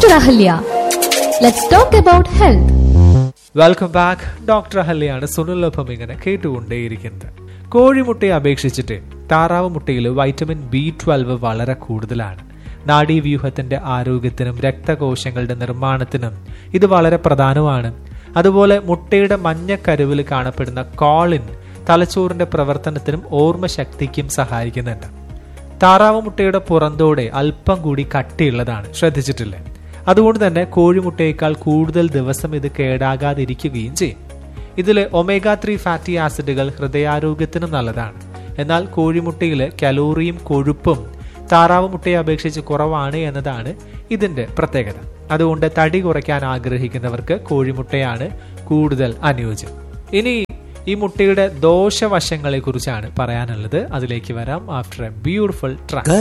Dr. Ahalya. Let's talk about health. Welcome back doctor അഹല്യാണ് സുനിലൊപ്പം ഇങ്ങനെ കേട്ടുകൊണ്ടേയിരിക്കുന്നത് കോഴിമുട്ടയെ അപേക്ഷിച്ചിട്ട് താറാവ് മുട്ടയിൽ വൈറ്റമിൻ ബി ട്വൽവ് വളരെ കൂടുതലാണ് നാഡീവ്യൂഹത്തിന്റെ ആരോഗ്യത്തിനും രക്തകോശങ്ങളുടെ നിർമ്മാണത്തിനും ഇത് വളരെ പ്രധാനമാണ് അതുപോലെ മുട്ടയുടെ മഞ്ഞക്കരുവിൽ കാണപ്പെടുന്ന കോളിൻ തലച്ചോറിന്റെ പ്രവർത്തനത്തിനും ഓർമ്മശക്തിക്കും സഹായിക്കുന്നുണ്ട് താറാവ് മുട്ടയുടെ പുറന്തോടെ അല്പം കൂടി കട്ടിയുള്ളതാണ് ശ്രദ്ധിച്ചിട്ടില്ലേ അതുകൊണ്ട് തന്നെ കോഴിമുട്ടയേക്കാൾ കൂടുതൽ ദിവസം ഇത് കേടാകാതിരിക്കുകയും ചെയ്യും ഇതിൽ ഒമേഗ ത്രീ ഫാറ്റി ആസിഡുകൾ ഹൃദയാരോഗ്യത്തിനും നല്ലതാണ് എന്നാൽ കോഴിമുട്ടയിൽ കലോറിയും കൊഴുപ്പും താറാവ് മുട്ടയെ അപേക്ഷിച്ച് കുറവാണ് എന്നതാണ് ഇതിന്റെ പ്രത്യേകത അതുകൊണ്ട് തടി കുറയ്ക്കാൻ ആഗ്രഹിക്കുന്നവർക്ക് കോഴിമുട്ടയാണ് കൂടുതൽ അനുയോജ്യം ഇനി ഈ മുട്ടയുടെ ദോഷവശങ്ങളെ കുറിച്ചാണ് പറയാനുള്ളത് അതിലേക്ക് വരാം ആഫ്റ്റർ എ ബ്യൂട്ടിഫുൾ ട്രാക്ക്